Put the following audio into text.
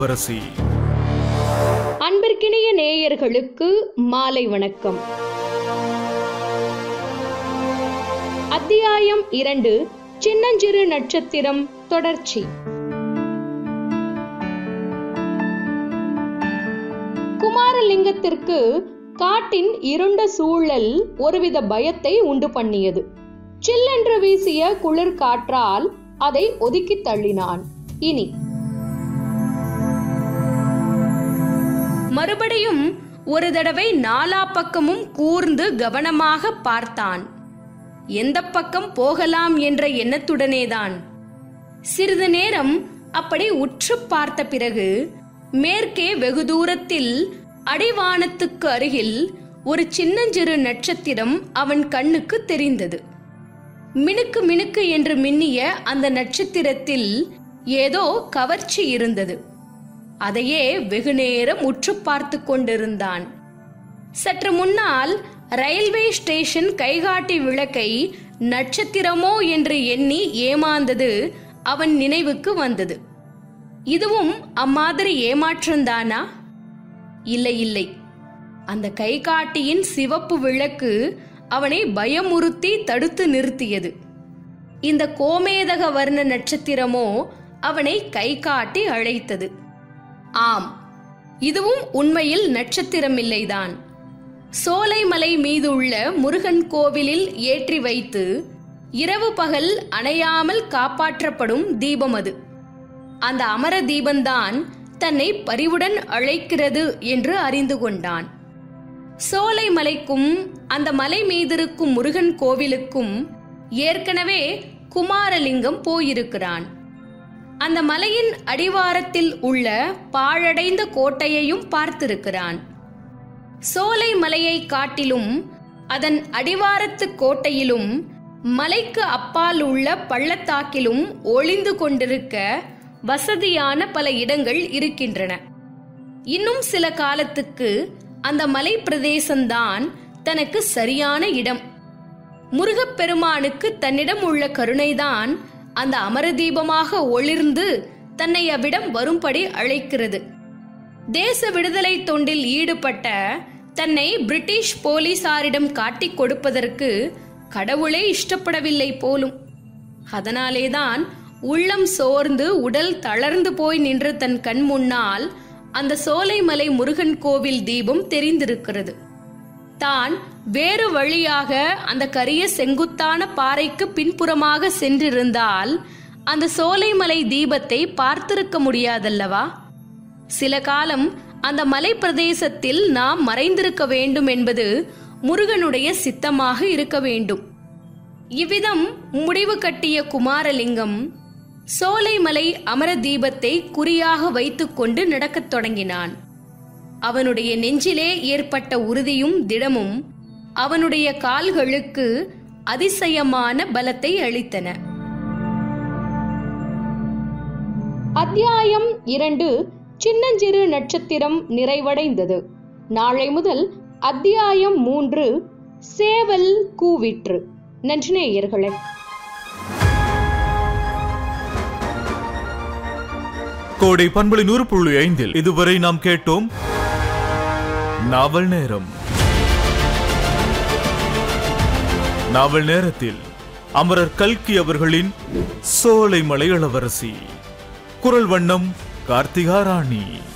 இளவரசி அன்பிற்கினிய நேயர்களுக்கு மாலை வணக்கம் அத்தியாயம் இரண்டு சின்னஞ்சிறு நட்சத்திரம் தொடர்ச்சி குமாரலிங்கத்திற்கு காட்டின் இருண்ட சூழல் ஒருவித பயத்தை உண்டு பண்ணியது சில்லென்று வீசிய குளிர் காற்றால் அதை ஒதுக்கித் தள்ளினான் இனி மறுபடியும் ஒரு தடவை நாலா பக்கமும் கூர்ந்து கவனமாக பார்த்தான் எந்த பக்கம் போகலாம் என்ற எண்ணத்துடனேதான் சிறிது நேரம் அப்படி உற்று பார்த்த பிறகு மேற்கே வெகு தூரத்தில் அடிவானத்துக்கு அருகில் ஒரு சின்னஞ்சிறு நட்சத்திரம் அவன் கண்ணுக்கு தெரிந்தது மினுக்கு மினுக்கு என்று மின்னிய அந்த நட்சத்திரத்தில் ஏதோ கவர்ச்சி இருந்தது அதையே வெகுநேரம் உற்று பார்த்து கொண்டிருந்தான் சற்று முன்னால் ரயில்வே ஸ்டேஷன் கைகாட்டி விளக்கை நட்சத்திரமோ என்று எண்ணி ஏமாந்தது அவன் நினைவுக்கு வந்தது இதுவும் அம்மாதிரி ஏமாற்றம்தானா இல்லை இல்லை அந்த கைகாட்டியின் சிவப்பு விளக்கு அவனை பயமுறுத்தி தடுத்து நிறுத்தியது இந்த கோமேதக வர்ண நட்சத்திரமோ அவனை கைகாட்டி அழைத்தது ஆம் இதுவும் உண்மையில் நட்சத்திரமில்லைதான் சோலைமலை மீதுள்ள முருகன் கோவிலில் ஏற்றி வைத்து இரவு பகல் அணையாமல் காப்பாற்றப்படும் தீபம் அது அந்த அமர தீபந்தான் தன்னை பரிவுடன் அழைக்கிறது என்று அறிந்து கொண்டான் சோலைமலைக்கும் அந்த மலை மீதிருக்கும் முருகன் கோவிலுக்கும் ஏற்கனவே குமாரலிங்கம் போயிருக்கிறான் அந்த மலையின் அடிவாரத்தில் உள்ள பாழடைந்த கோட்டையையும் பார்த்திருக்கிறான் சோலை மலையை காட்டிலும் அதன் அடிவாரத்து கோட்டையிலும் மலைக்கு அப்பால் உள்ள பள்ளத்தாக்கிலும் ஒளிந்து கொண்டிருக்க வசதியான பல இடங்கள் இருக்கின்றன இன்னும் சில காலத்துக்கு அந்த மலை பிரதேசம்தான் தனக்கு சரியான இடம் முருகப்பெருமானுக்கு தன்னிடம் உள்ள கருணைதான் அந்த அமரதீபமாக ஒளிர்ந்து தன்னை அவ்விடம் வரும்படி அழைக்கிறது தேச விடுதலை தொண்டில் ஈடுபட்ட தன்னை பிரிட்டிஷ் போலீசாரிடம் காட்டிக் கொடுப்பதற்கு கடவுளே இஷ்டப்படவில்லை போலும் அதனாலேதான் உள்ளம் சோர்ந்து உடல் தளர்ந்து போய் நின்று தன் கண் முன்னால் அந்த சோலைமலை முருகன் கோவில் தீபம் தெரிந்திருக்கிறது தான் வேறு வழியாக அந்த கரிய செங்குத்தான பாறைக்கு பின்புறமாக சென்றிருந்தால் அந்த சோலைமலை தீபத்தை பார்த்திருக்க முடியாதல்லவா சில காலம் அந்த மலை பிரதேசத்தில் நாம் மறைந்திருக்க வேண்டும் என்பது முருகனுடைய சித்தமாக இருக்க வேண்டும் இவ்விதம் முடிவு கட்டிய குமாரலிங்கம் சோலைமலை அமர தீபத்தை குறியாக வைத்துக்கொண்டு நடக்கத் தொடங்கினான் அவனுடைய நெஞ்சிலே ஏற்பட்ட உறுதியும் திடமும் அவனுடைய கால்களுக்கு அதிசயமான பலத்தை அளித்தன அத்தியாயம் இரண்டு சின்னஞ்சிறு நட்சத்திரம் நிறைவடைந்தது நாளை முதல் அத்தியாயம் மூன்று சேவல் கூவிற்று நன்றி நேயர்களே கோடை பண்பலை நூறு புள்ளி ஐந்தில் இதுவரை நாம் கேட்டோம் நாவல் நேரம் நாவல் நேரத்தில் அமரர் கல்கி அவர்களின் சோலைமலை இளவரசி குரல் வண்ணம் கார்த்திகா ராணி